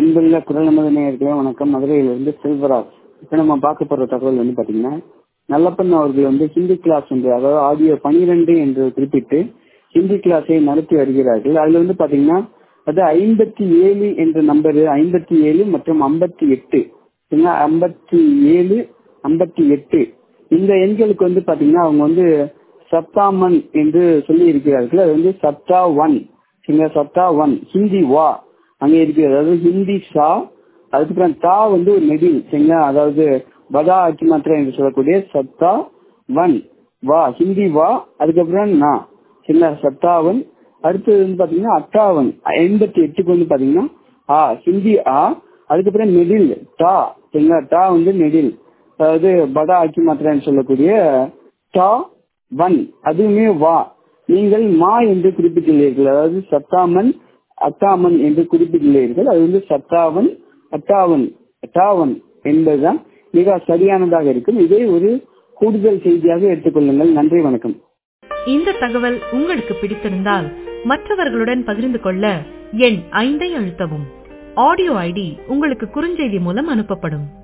அன்புள்ள குரல் நமது நேயர்களே வணக்கம் மதுரையிலிருந்து செல்வராஜ் இப்ப நம்ம பார்க்க போற தகவல் வந்து பாத்தீங்கன்னா நல்லப்பன் அவர்கள் வந்து ஹிந்தி கிளாஸ் என்று அதாவது ஆடியோ பனிரெண்டு என்று குறிப்பிட்டு ஹிந்தி கிளாஸை நடத்தி வருகிறார்கள் அதுல வந்து பாத்தீங்கன்னா அது ஐம்பத்தி ஏழு என்ற நம்பர் ஐம்பத்தி ஏழு மற்றும் ஐம்பத்தி எட்டு ஐம்பத்தி ஏழு ஐம்பத்தி எட்டு இந்த எண்களுக்கு வந்து பாத்தீங்கன்னா அவங்க வந்து சப்தாமன் என்று சொல்லி இருக்கிறார்கள் அது வந்து சப்தா ஒன் சரிங்களா சப்தா ஒன் ஹிந்தி வா அங்க இருக்கு அதாவது ஹிந்தி சா அதுக்கப்புறம் தா வந்து ஒரு நெடில் சரிங்களா அதாவது பதா அச்சு மாத்திரை என்று சொல்லக்கூடிய சப்தா ஒன் வா ஹிந்தி வா அதுக்கப்புறம் நா சரிங்களா சப்தாவன் அடுத்தது வந்து பாத்தீங்கன்னா அட்டாவன் எண்பத்தி எட்டுக்கு வந்து பாத்தீங்கன்னா ஆ ஹிந்தி ஆ அதுக்கப்புறம் நெடில் டா சரிங்களா டா வந்து நெடில் அதாவது பதா அச்சு மாத்திரைன்னு சொல்லக்கூடிய டா ஒன் அதுவுமே வா நீங்கள் மா என்று குறிப்பிட்டுள்ளீர்கள் அதாவது சத்தாமன் அத்தாமன் என்று குறிப்பிட்டுள்ளீர்கள் அது வந்து சத்தாவன் அட்டாவன் அட்டாவன் என்பதுதான் மிக சரியானதாக இருக்கும் இதை ஒரு கூடுதல் செய்தியாக எடுத்துக்கொள்ளுங்கள் நன்றி வணக்கம் இந்த தகவல் உங்களுக்கு பிடித்திருந்தால் மற்றவர்களுடன் பகிர்ந்து கொள்ள எண் ஐந்தை அழுத்தவும் ஆடியோ ஐடி உங்களுக்கு குறுஞ்செய்தி மூலம் அனுப்பப்படும்